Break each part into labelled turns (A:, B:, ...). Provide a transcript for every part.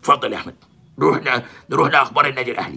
A: اتفضل يا احمد نروح ل... نروح لاخبار النادي الاهلي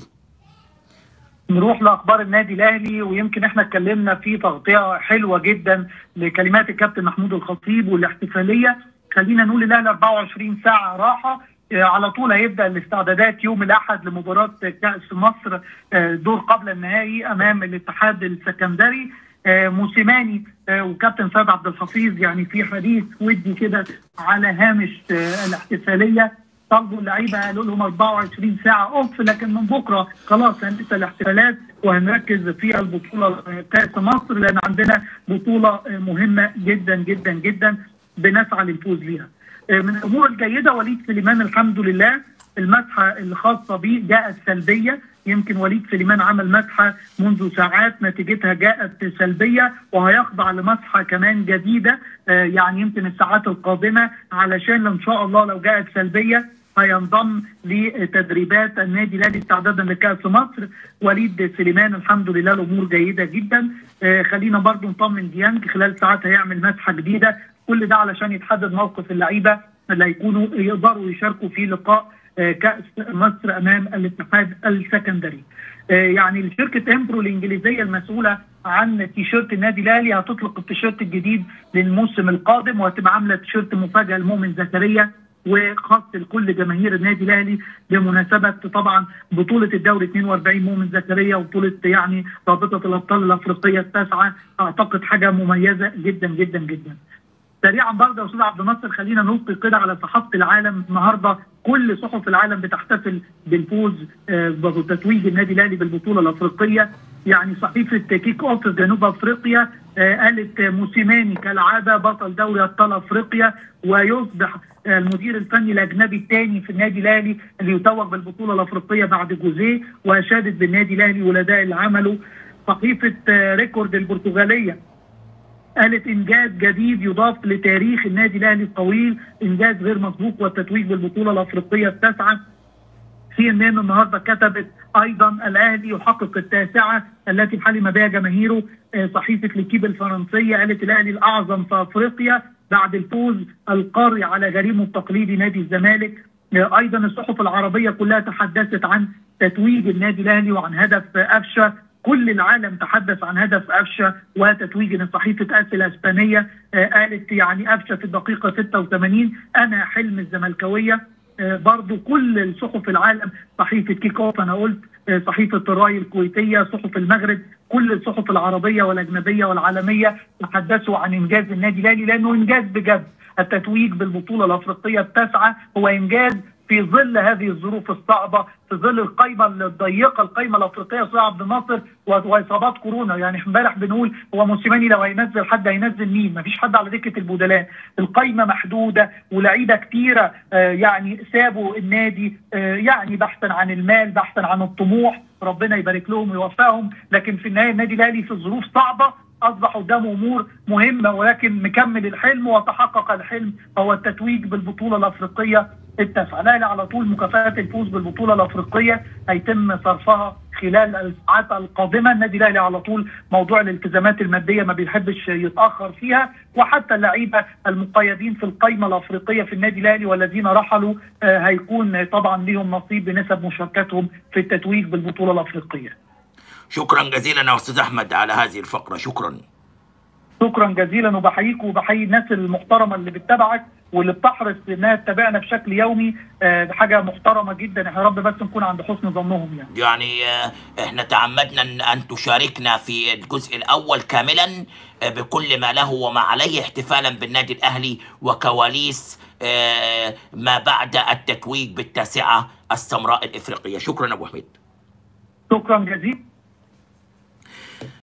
B: نروح لاخبار النادي الاهلي ويمكن احنا اتكلمنا في تغطيه حلوه جدا لكلمات الكابتن محمود الخطيب والاحتفاليه خلينا نقول الاهلي 24 ساعه راحه آه، على طول هيبدا الاستعدادات يوم الاحد لمباراه كاس مصر آه، دور قبل النهائي امام الاتحاد السكندري آه، موسيماني آه، وكابتن سيد عبد الحفيظ يعني في حديث ودي كده على هامش آه، الاحتفاليه طلبوا اللعيبه قالوا لهم 24 ساعه اوف لكن من بكره خلاص هننسى الاحتفالات وهنركز في البطوله آه، كاس مصر لان عندنا بطوله آه، مهمه جدا جدا جدا بنسعى للفوز بيها. آه، من الامور الجيده وليد سليمان الحمد لله المسحه الخاصه به جاءت سلبيه يمكن وليد سليمان عمل مسحه منذ ساعات نتيجتها جاءت سلبيه وهيخضع لمسحه كمان جديده آه، يعني يمكن الساعات القادمه علشان ان شاء الله لو جاءت سلبيه هينضم لتدريبات النادي الاهلي استعدادا لكاس مصر وليد سليمان الحمد لله الامور جيده جدا آه، خلينا برضو نطمن ديانج خلال ساعات هيعمل مسحه جديده كل ده علشان يتحدد موقف اللعيبه اللي هيكونوا يقدروا يشاركوا في لقاء آه، كاس مصر امام الاتحاد السكندري. آه، يعني شركه امبرو الانجليزيه المسؤوله عن تيشيرت النادي الاهلي هتطلق التيشيرت الجديد للموسم القادم وهتبقى عامله تيشيرت مفاجاه لمؤمن زكريا وخاص لكل جماهير النادي الاهلي بمناسبه طبعا بطوله الدوري 42 مؤمن زكريا وبطوله يعني رابطه الابطال الافريقيه التاسعه اعتقد حاجه مميزه جدا جدا جدا. سريعا برضه يا استاذ عبد الناصر خلينا نلقي كده على صحافه العالم النهارده كل صحف العالم بتحتفل بالفوز آه، بتتويج النادي الاهلي بالبطوله الافريقيه يعني صحيفه كيك اوف جنوب افريقيا آه، قالت موسيماني كالعاده بطل دوري ابطال افريقيا ويصبح آه، المدير الفني الاجنبي الثاني في النادي الاهلي اللي يتوج بالبطوله الافريقيه بعد جوزيه واشادت بالنادي الاهلي والاداء اللي عمله صحيفه آه، ريكورد البرتغاليه قالت انجاز جديد يضاف لتاريخ النادي الاهلي الطويل انجاز غير مسبوق والتتويج بالبطوله الافريقيه التاسعه سي ان ان النهارده كتبت ايضا الاهلي يحقق التاسعه التي حلم بها جماهيره آه، صحيفه ليكيب الفرنسيه قالت الاهلي الاعظم في افريقيا بعد الفوز القاري على غريمه التقليدي نادي الزمالك آه، ايضا الصحف العربيه كلها تحدثت عن تتويج النادي الاهلي وعن هدف قفشه كل العالم تحدث عن هدف قفشه وتتويج صحيفه اس الاسبانيه آه، قالت يعني قفشه في الدقيقه 86 انا حلم الزملكاويه آه، برضو كل الصحف العالم صحيفه كيك اوف انا قلت آه، صحيفه الراي الكويتيه صحف المغرب كل الصحف العربيه والاجنبيه والعالميه تحدثوا عن انجاز النادي الاهلي لانه انجاز بجد التتويج بالبطوله الافريقيه التاسعه هو انجاز في ظل هذه الظروف الصعبه في ظل القائمه الضيقه القائمه الافريقيه استاذ عبد الناصر و- واصابات كورونا يعني امبارح بنقول هو موسيماني لو هينزل حد هينزل مين؟ مفيش حد على دكه البدلاء، القائمه محدوده ولاعيبه كتيره آه، يعني سابوا النادي آه، يعني بحثا عن المال بحثا عن الطموح ربنا يبارك لهم ويوفقهم لكن في النهايه النادي الاهلي في ظروف صعبه اصبح قدامه امور مهمه ولكن مكمل الحلم وتحقق الحلم هو التتويج بالبطوله الافريقيه التاسعه، الاهلي على طول مكافاه الفوز بالبطوله الافريقيه هيتم صرفها خلال الساعات القادمه، النادي الاهلي على طول موضوع الالتزامات الماديه ما بيحبش يتاخر فيها وحتى اللعيبه المقيدين في القائمه الافريقيه في النادي الاهلي والذين رحلوا آه، هيكون طبعا ليهم نصيب بنسب مشاركتهم في التتويج بالبطوله الافريقيه.
A: شكرا جزيلا يا استاذ احمد على هذه الفقره شكرا
B: شكرا جزيلا وبحييك وبحيي الناس المحترمه اللي بتتابعك واللي بتحرص انها تتابعنا بشكل يومي آه، دي حاجه محترمه جدا يا رب بس نكون عند حسن ظنهم يعني
A: يعني آه، احنا تعمدنا ان أن تشاركنا في الجزء الاول كاملا آه، بكل ما له وما عليه احتفالا بالنادي الاهلي وكواليس آه، ما بعد التتويج بالتاسعه السمراء الافريقيه شكرا ابو حميد
B: شكرا جزيلا